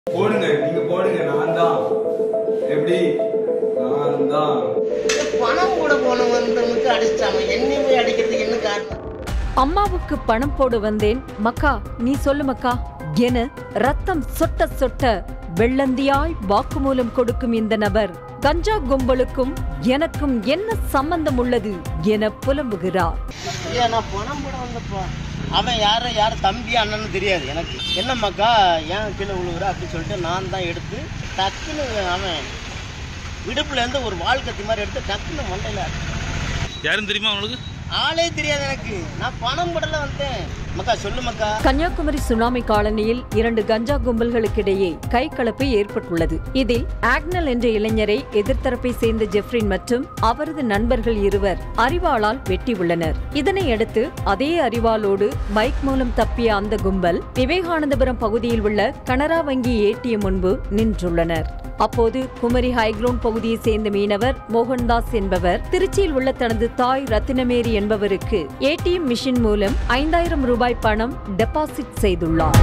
போடுங்க நீங்க போடுங்க நான் தான் எப்படி நான் தான் பணம் கூட போனவனுக்கு அடிச்சிட்டாங்க என்னை போய் அடிக்கிறதுக்கு என்ன காரணம் அம்மாவுக்கு பணம் போட வந்தேன் மக்கா நீ சொல்லு மக்கா என ரத்தம் சொட்ட சொட்ட வெள்ளந்தியாய் வாக்குமூலம் கொடுக்கும் இந்த நபர் கஞ்சா கும்பலுக்கும் எனக்கும் என்ன சம்பந்தம் உள்ளது என புலம்புகிறார் ஐயா நான் பணம் போட வந்தப்பா அவன் யார யார் தம்பி அண்ணன்னு தெரியாது எனக்கு என்னம்மாக்கா ஏன் கீழே விழுகுற அப்படின்னு சொல்லிட்டு நான் தான் எடுத்து டக்குன்னு அவன் விடுப்புல இருந்து ஒரு வால் கத்தி மாதிரி எடுத்து டக்குன்னு மண்டையில யாரும் தெரியுமா உங்களுக்கு ஆளே தெரியாது எனக்கு நான் பணம் போடல வந்தேன் மக்கா சொல்லு மக்கா கன்னியாகுமரி சுனாமி காலனியில் இரண்டு கஞ்சா கும்பல்களுக்கிடையே கைகலப்பு ஏற்பட்டுள்ளது இதில் ஆக்னல் என்ற இளைஞரை எதிர்த்தரப்பை சேர்ந்த ஜெஃப்ரின் மற்றும் அவரது நண்பர்கள் இருவர் அரிவாளால் வெட்டியுள்ளனர் இதனையடுத்து அதே அரிவாளோடு பைக் மூலம் தப்பிய அந்த கும்பல் விவேகானந்தபுரம் பகுதியில் உள்ள கனரா வங்கி ஏடிஎம் முன்பு நின்றுள்ளனர் அப்போது குமரி ஹைக்ரவுண்ட் பகுதியை சேர்ந்த மீனவர் மோகன்தாஸ் என்பவர் திருச்சியில் உள்ள தனது தாய் ரத்தினமேரி என்பவருக்கு ஏடிஎம் மிஷின் மூலம் ஐந்தாயிரம் ரூபாய் பணம் டெபாசிட் செய்துள்ளார்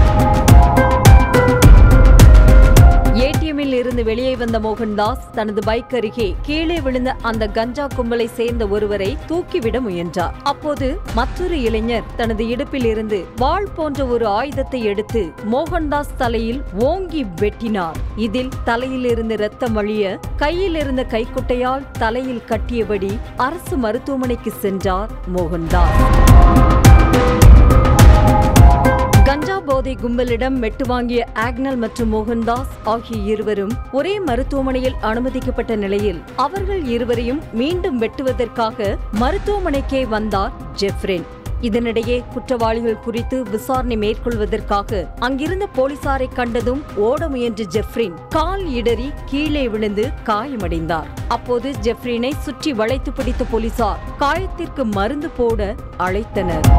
ஏடிஎம்மில் இருந்து வெளியே வந்த மோகன்தாஸ் தனது பைக் அருகே கீழே விழுந்த அந்த கஞ்சா கும்பலை சேர்ந்த ஒருவரை தூக்கிவிட முயன்றார் அப்போது மற்றொரு இளைஞர் தனது இடுப்பில் இருந்து வாள் போன்ற ஒரு ஆயுதத்தை எடுத்து மோகன்தாஸ் தலையில் ஓங்கி வெட்டினார் இதில் தலையில் இருந்து ரத்தம் வழிய கையில் இருந்த கைக்குட்டையால் தலையில் கட்டியபடி அரசு மருத்துவமனைக்கு சென்றார் மோகன்தாஸ் கஞ்சா போதை கும்பலிடம் மெட்டு வாங்கிய ஆக்னல் மற்றும் மோகன்தாஸ் ஆகிய இருவரும் ஒரே மருத்துவமனையில் அனுமதிக்கப்பட்ட நிலையில் அவர்கள் இருவரையும் மீண்டும் வெட்டுவதற்காக மருத்துவமனைக்கே வந்தார் ஜெஃப்ரின் இதனிடையே குற்றவாளிகள் குறித்து விசாரணை மேற்கொள்வதற்காக அங்கிருந்த போலீசாரை கண்டதும் ஓட முயன்ற ஜெஃப்ரின் கால் இடறி கீழே விழுந்து காயமடைந்தார் அப்போது ஜெஃப்ரினை சுற்றி வளைத்து பிடித்த போலீசார் காயத்திற்கு மருந்து போட அழைத்தனர்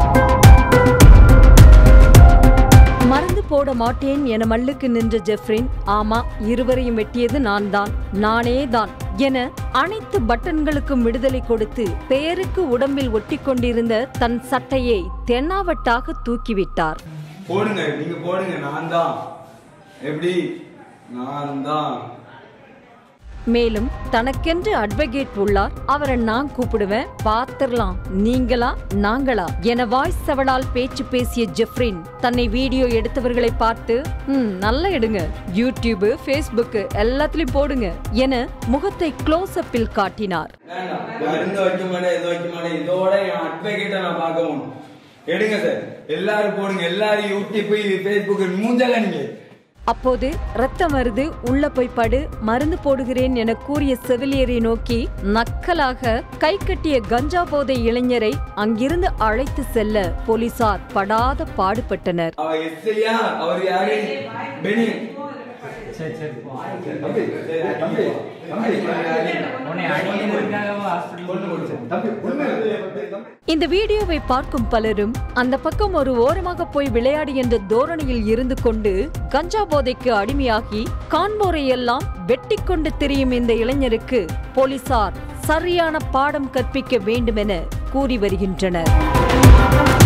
மறந்து போட மாட்டேன் என மல்லுக்கு நின்ற ஜெஃப்ரின் ஆமா இருவரையும் வெட்டியது நான் தான் நானே தான் என அனைத்து பட்டன்களுக்கும் விடுதலை கொடுத்து பெயருக்கு உடம்பில் ஒட்டிக் கொண்டிருந்த தன் சட்டையை தென்னாவட்டாக தூக்கிவிட்டார் போடுங்க நீங்க போடுங்க நான் தான் எப்படி நான் தான் மேலும் தனக்கென்று அட்வொகேட் உள்ளார் அவரை நான் கூப்பிடுவேன் பாத்திரலாம் நீங்களா நாங்களா என வாய்ஸ் செவலால் பேச்சு பேசிய ஜெஃப்ரின் தன்னை வீடியோ எடுத்தவர்களை பார்த்து ம் நல்லா எடுங்க யூடியூப் ஃபேஸ்புக் எல்லாத்துலயும் போடுங்க என முகத்தை க்ளோஸ் அப்பில் காட்டினார் வேண்டாம் மருந்து வைக்க மாட்டேன் இது வைக்க மாட்டேன் இதோட என் அட்வொகேட்டை நான் பார்க்க போகணும் எடுங்க சார் எல்லாரும் போடுங்க எல்லாரும் யூடியூப் ஃபேஸ்புக் மூஞ்சல நீங்க அப்போது ரத்தம் வருது உள்ள போய் படு மருந்து போடுகிறேன் என கூறிய செவிலியரை நோக்கி நக்கலாக கை கட்டிய கஞ்சா போதை இளைஞரை அங்கிருந்து அழைத்து செல்ல போலீசார் படாத பாடுபட்டனர் அவ எஸ்ஐயா அவர் யாரு பெனி தம்பி, தம்பி, தம்பி, கொண்டு போடு சார். தம்பி, உண்மை தம்பி. இந்த வீடியோவை பார்க்கும் பலரும் அந்த பக்கம் ஒரு ஓரமாக போய் விளையாடு என்ற தோரணையில் இருந்து கொண்டு கஞ்சா போதைக்கு அடிமையாகி காண்போரை எல்லாம் வெட்டி கொண்டு திரியும் இந்த இளைஞருக்கு போலீசார் சரியான பாடம் கற்பிக்க வேண்டுமென கூறி வருகின்றனர்